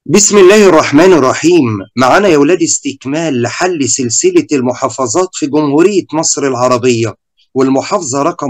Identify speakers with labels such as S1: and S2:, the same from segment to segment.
S1: بسم الله الرحمن الرحيم معانا يا ولاد استكمال لحل سلسلة المحافظات في جمهورية مصر العربية والمحافظة رقم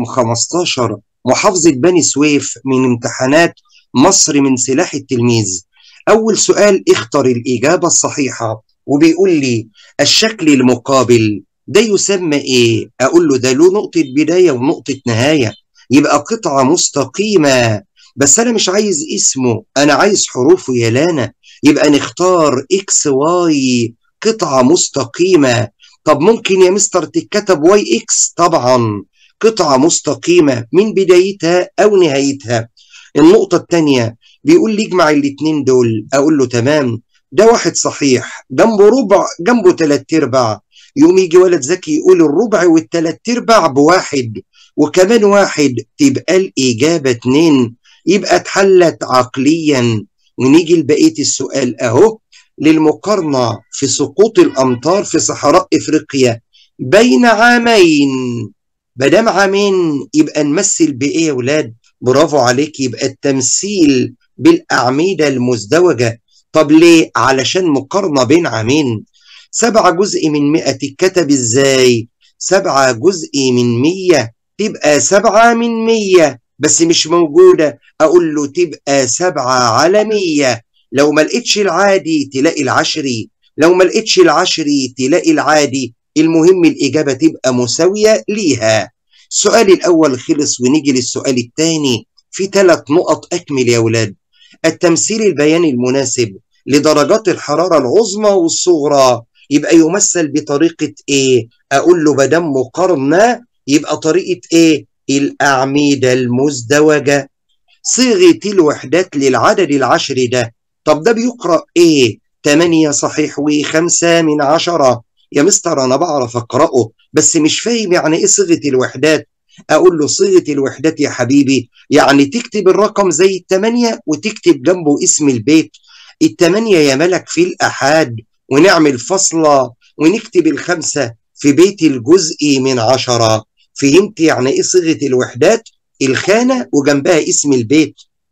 S1: 15 محافظة بني سويف من امتحانات مصر من سلاح التلميذ أول سؤال اختر الإجابة الصحيحة وبيقول لي الشكل المقابل ده يسمى إيه؟ أقول له ده له نقطة بداية ونقطة نهاية يبقى قطعة مستقيمة بس أنا مش عايز اسمه أنا عايز حروفه يا لانا يبقى نختار اكس واي قطعة مستقيمة طب ممكن يا مستر تتكتب واي اكس طبعا قطعة مستقيمة من بدايتها أو نهايتها النقطة الثانية بيقول لي اجمع الاتنين دول أقول له تمام ده واحد صحيح جنبه ربع جنبه تلات ارباع يقوم يجي ولد ذكي يقول الربع والتلات ارباع بواحد وكمان واحد تبقى الإجابة اتنين يبقى اتحلت عقليا ونيجي لبقية السؤال أهو للمقارنة في سقوط الأمطار في صحراء إفريقيا بين عامين مادام عامين يبقى نمثل بإيه يا ولاد؟ برافو عليك يبقى التمثيل بالأعمدة المزدوجة طب ليه؟ علشان مقارنة بين عامين سبعة جزء من مئة تتكتب إزاي؟ سبعة جزء من مية تبقى سبعة من مية بس مش موجودة أقول له تبقى سبعة على مية لو ما لقيتش العادي تلاقي العشري لو ما لقيتش العشري تلاقي العادي المهم الإجابة تبقى مساوية ليها السؤال الأول خلص ونيجي للسؤال الثاني في ثلاث نقط أكمل يا ولاد التمثيل البياني المناسب لدرجات الحرارة العظمى والصغرى يبقى يمثل بطريقة إيه؟ أقول له بدم مقارنة يبقى طريقة إيه؟ الأعمدة المزدوجة صيغة الوحدات للعدد العشري ده طب ده بيقرأ إيه؟ 8 صحيح وخمسة من عشرة يا مستر أنا بعرف أقرأه بس مش فاهم يعني إيه صيغة الوحدات أقول له صيغة الوحدات يا حبيبي يعني تكتب الرقم زي التمانية وتكتب جنبه اسم البيت التمانية يا ملك في الأحاد ونعمل فصلة ونكتب الخمسة في بيت الجزء من عشرة فهمت يعني ايه صيغه الوحدات الخانه وجنبها اسم البيت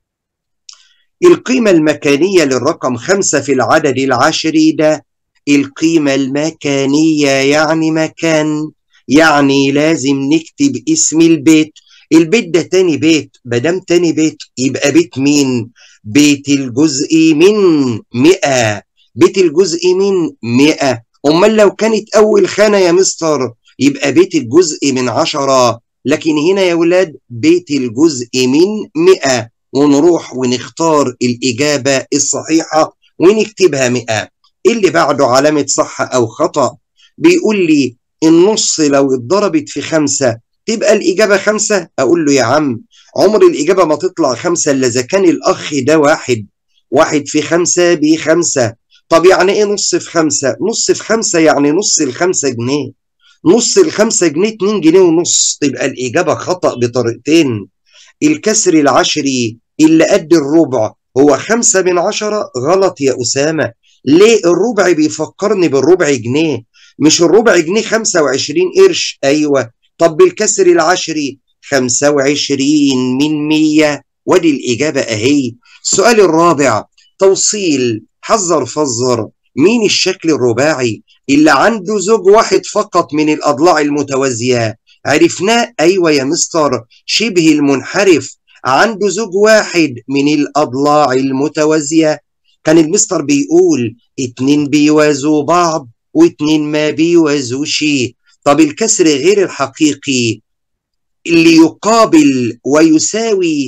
S1: القيمه المكانيه للرقم خمسة في العدد العشري ده القيمه المكانيه يعني مكان يعني لازم نكتب اسم البيت البيت ده تاني بيت مادام تاني بيت يبقى بيت مين بيت الجزء من مئة بيت الجزء من مئة أمال لو كانت أول خانة يا مستر يبقى بيت الجزء من عشرة لكن هنا يا ولاد بيت الجزء من مئة ونروح ونختار الإجابة الصحيحة ونكتبها مئة اللي بعده علامة صح أو خطأ بيقول لي النص لو اتضربت في خمسة تبقى الإجابة خمسة أقول له يا عم عمر الإجابة ما تطلع خمسة إلا إذا كان الأخ ده واحد واحد في خمسة بخمسة طب يعني إيه نص في خمسة؟ نص في خمسة يعني نص الخمسة جنيه نص الخمسة جنيه اتنين جنيه ونص تبقى الإجابة خطأ بطريقتين الكسر العشري اللي قد الربع هو خمسة من عشرة غلط يا أسامة ليه الربع بيفكرني بالربع جنيه مش الربع جنيه خمسة وعشرين قرش أيوة طب بالكسر العشري خمسة وعشرين من مية ودي الإجابة أهي السؤال الرابع توصيل حذر فزر مين الشكل الرباعي اللي عنده زوج واحد فقط من الأضلاع المتوازية عرفناه أيوة يا مستر شبه المنحرف عنده زوج واحد من الأضلاع المتوازية كان المستر بيقول اتنين بيوازوا بعض واتنين ما بيوازوش طب الكسر غير الحقيقي اللي يقابل ويساوي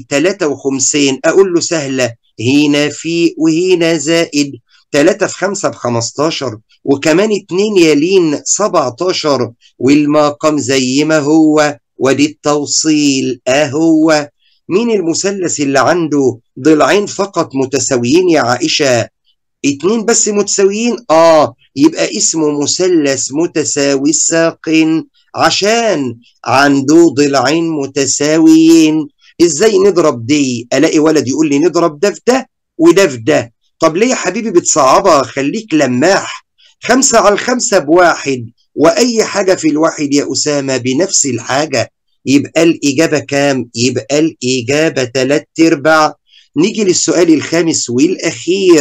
S1: 53 أقول له سهلة هنا في وهنا زائد 3 في 5 ب 15 وكمان 2 يلين 17 والمقام زي ما هو ودي التوصيل اهو مين المثلث اللي عنده ضلعين فقط متساويين يا عائشة اتنين بس متساويين اه يبقى اسمه مثلث متساوي الساقين عشان عنده ضلعين متساويين ازاي نضرب دي الاقي ولد يقول لي نضرب ده في ده وده في ده طب ليه يا حبيبي بتصعبها خليك لماح خمسة على الخمسة بواحد وأي حاجة في الواحد يا أسامة بنفس الحاجة يبقى الإجابة كام؟ يبقى الإجابة تلات أرباع نيجي للسؤال الخامس والأخير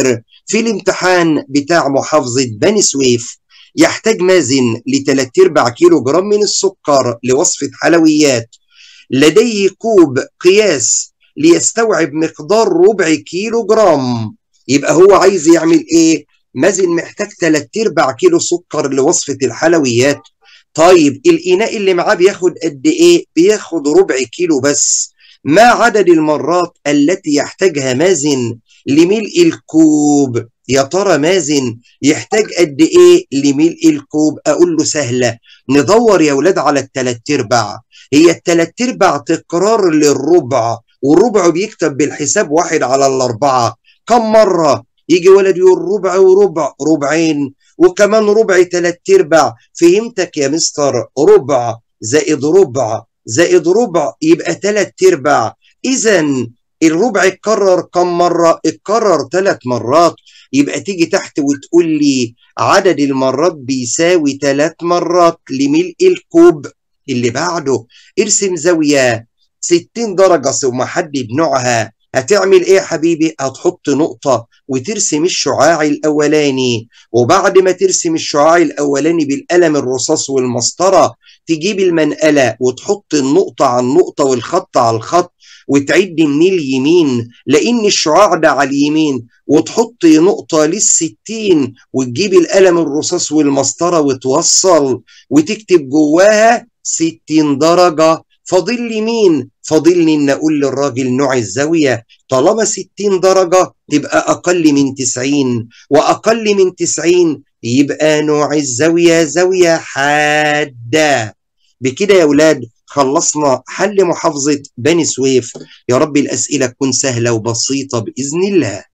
S1: في الامتحان بتاع محافظة بني سويف يحتاج مازن لتلات ارباع كيلو جرام من السكر لوصفة حلويات لديه كوب قياس ليستوعب مقدار ربع كيلو جرام يبقى هو عايز يعمل ايه مازن محتاج تلات ارباع كيلو سكر لوصفة الحلويات طيب الإناء اللي معاه بياخد قد إيه؟ بياخد ربع كيلو بس ما عدد المرات التي يحتاجها مازن لملء الكوب يا ترى مازن يحتاج قد ايه لملء الكوب اقول له سهله ندور يا ولاد على التلات ارباع هي التلات ارباع تكرار للربع والربع بيكتب بالحساب واحد على الاربعه كم مره يجي ولد يقول ربع وربع ربعين وكمان ربع تلات ارباع فهمتك يا مستر ربع زائد ربع زائد ربع يبقى تلات ارباع اذا الربع اتكرر كم مرة؟ اتكرر ثلاث مرات يبقى تيجي تحت وتقول لي عدد المرات بيساوي ثلاث مرات لملء الكوب اللي بعده ارسم زاوية 60 درجة ثم حدد نوعها هتعمل ايه يا حبيبي هتحط نقطة وترسم الشعاع الاولاني وبعد ما ترسم الشعاع الاولاني بالقلم الرصاص والمسطرة تجيب المنقلة وتحط النقطة على النقطة والخط على الخط وتعد من اليمين لان الشعاع ده على اليمين وتحط نقطة للستين وتجيب القلم الرصاص والمسطرة وتوصل وتكتب جواها ستين درجة فاضل لي مين؟ فاضل لي ان اقول للراجل نوع الزاوية طالما 60 درجة تبقى اقل من 90 واقل من 90 يبقى نوع الزاوية زاوية حادة بكده يا ولاد خلصنا حل محافظة بني سويف يا رب الأسئلة تكون سهلة وبسيطة بإذن الله